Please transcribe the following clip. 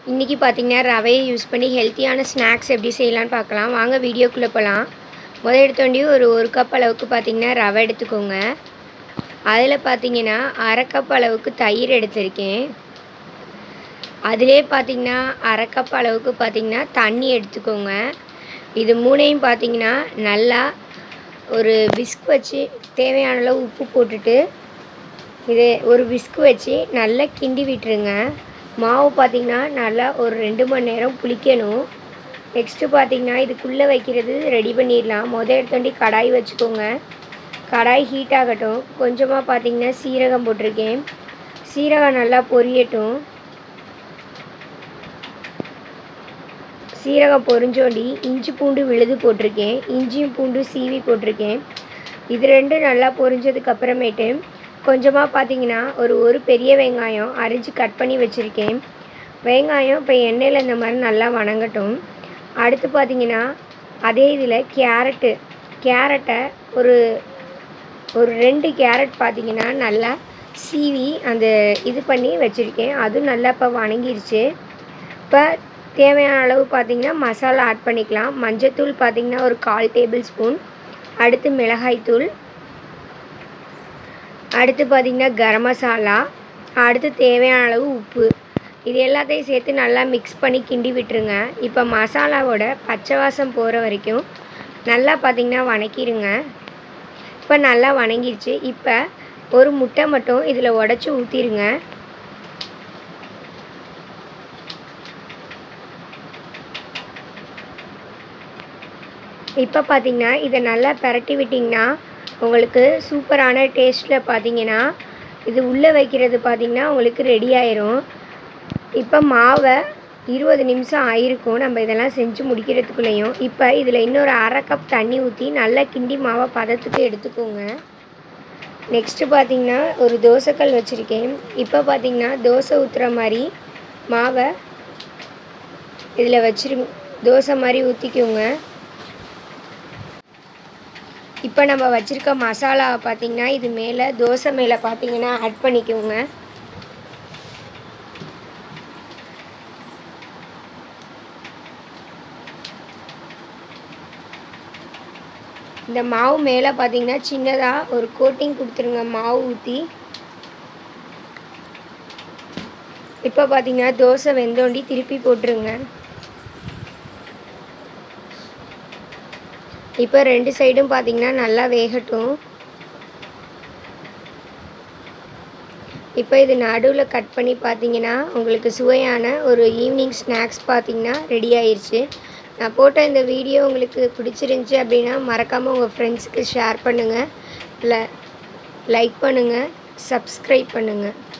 இன்றைக்கி பார்த்தீங்கன்னா ரவையை யூஸ் பண்ணி ஹெல்த்தியான ஸ்நாக்ஸ் எப்படி செய்யலான்னு பார்க்கலாம் வாங்க வீடியோக்குள்ளே போகலாம் முதல் எடுத்தோண்டி ஒரு ஒரு கப் அளவுக்கு பார்த்தீங்கன்னா ரவை எடுத்துக்கோங்க அதில் பார்த்தீங்கன்னா அரை கப் அளவுக்கு தயிர் எடுத்திருக்கேன் அதிலே பார்த்தீங்கன்னா அரை கப் அளவுக்கு பார்த்தீங்கன்னா தண்ணி எடுத்துக்கோங்க இது மூணையும் பார்த்தீங்கன்னா நல்லா ஒரு விஸ்க் வச்சு தேவையான அளவு உப்பு போட்டுட்டு இது ஒரு விஸ்க் வச்சு நல்லா கிண்டி விட்டுருங்க மாவு பார்த்திங்கன்னா நல்லா ஒரு ரெண்டு மணி நேரம் புளிக்கணும் நெக்ஸ்ட்டு பார்த்திங்கன்னா இதுக்குள்ளே வைக்கிறது ரெடி பண்ணிடலாம் மொதல் எடுத்தோண்டி கடாய் வச்சுக்கோங்க கடாய் ஹீட் ஆகட்டும் கொஞ்சமாக பார்த்திங்கன்னா சீரகம் போட்டிருக்கேன் சீரகம் நல்லா பொரியட்டும் சீரகம் பொரிஞ்சோண்டி இஞ்சி பூண்டு விழுது போட்டிருக்கேன் இஞ்சியும் பூண்டு சீவி போட்டிருக்கேன் இது ரெண்டும் நல்லா பொரிஞ்சதுக்கு அப்புறமேட்டு கொஞ்சமாக பார்த்தீங்கன்னா ஒரு ஒரு பெரிய வெங்காயம் அரிஞ்சு கட் பண்ணி வச்சுருக்கேன் வெங்காயம் இப்போ எண்ணெயில் இந்த மாதிரி நல்லா வணங்கட்டும் அடுத்து பார்த்தீங்கன்னா அதே இதில் கேரட்டு கேரட்டை ஒரு ஒரு ரெண்டு கேரட் பார்த்தீங்கன்னா நல்லா சீவி அந்த இது பண்ணி வச்சுருக்கேன் அதுவும் நல்லா இப்போ வணங்கிருச்சு இப்போ தேவையான அளவு பார்த்திங்கன்னா மசாலா ஆட் பண்ணிக்கலாம் மஞ்சத்தூள் பார்த்திங்கன்னா ஒரு கால் டேபிள் ஸ்பூன் அடுத்து மிளகாய்த்தூள் அடுத்து பார்த்திங்கன்னா கரம் மசாலா அடுத்து தேவையான அளவு உப்பு இது எல்லாத்தையும் சேர்த்து நல்லா மிக்ஸ் பண்ணி கிண்டி விட்டுருங்க இப்போ மசாலாவோட பச்சை வாசம் போகிற வரைக்கும் நல்லா பார்த்திங்கன்னா வணக்கிடுங்க இப்போ நல்லா வணங்கிருச்சு இப்போ ஒரு முட்டை மட்டும் இதில் உடச்சி ஊற்றிடுங்க இப்போ பார்த்தீங்கன்னா இதை நல்லா பரட்டி விட்டிங்கன்னா உங்களுக்கு சூப்பரான டேஸ்ட்டில் பார்த்தீங்கன்னா இது உள்ளே வைக்கிறது பார்த்திங்கன்னா உங்களுக்கு ரெடி ஆயிரும் இப்போ மாவை இருபது நிமிஷம் ஆயிருக்கும் நம்ம இதெல்லாம் செஞ்சு முடிக்கிறதுக்குள்ளேயும் இப்போ இதில் இன்னொரு அரை கப் தண்ணி ஊற்றி நல்லா கிண்டி மாவை பதத்துக்கு எடுத்துக்கோங்க நெக்ஸ்ட்டு பார்த்திங்கன்னா ஒரு தோசைக்கல் வச்சுருக்கேன் இப்போ பார்த்திங்கன்னா தோசை ஊற்றுற மாதிரி மாவை இதில் வச்சிருங்க தோசை மாதிரி ஊற்றிக்கோங்க இப்போ நம்ம வச்சுருக்க மசாலாவை பார்த்திங்கன்னா இது மேலே தோசை மேலே பார்த்தீங்கன்னா ஆட் பண்ணிக்கோங்க இந்த மாவு மேலே பார்த்தீங்கன்னா சின்னதாக ஒரு கோட்டிங் கொடுத்துருங்க மாவு ஊற்றி இப்போ பார்த்தீங்கன்னா தோசை வெந்தோண்டி திருப்பி போட்டுருங்க இப்போ ரெண்டு சைடும் பார்த்தீங்கன்னா நல்லா வேகட்டும் இப்போ இது நடுவில் கட் பண்ணி பார்த்தீங்கன்னா உங்களுக்கு சுவையான ஒரு ஈவினிங் ஸ்நாக்ஸ் பார்த்தீங்கன்னா ரெடி ஆயிடுச்சு நான் போட்ட இந்த வீடியோ உங்களுக்கு பிடிச்சிருந்துச்சி அப்படின்னா மறக்காமல் உங்கள் ஃப்ரெண்ட்ஸுக்கு ஷேர் பண்ணுங்கள் லைக் பண்ணுங்கள் சப்ஸ்கிரைப் பண்ணுங்கள்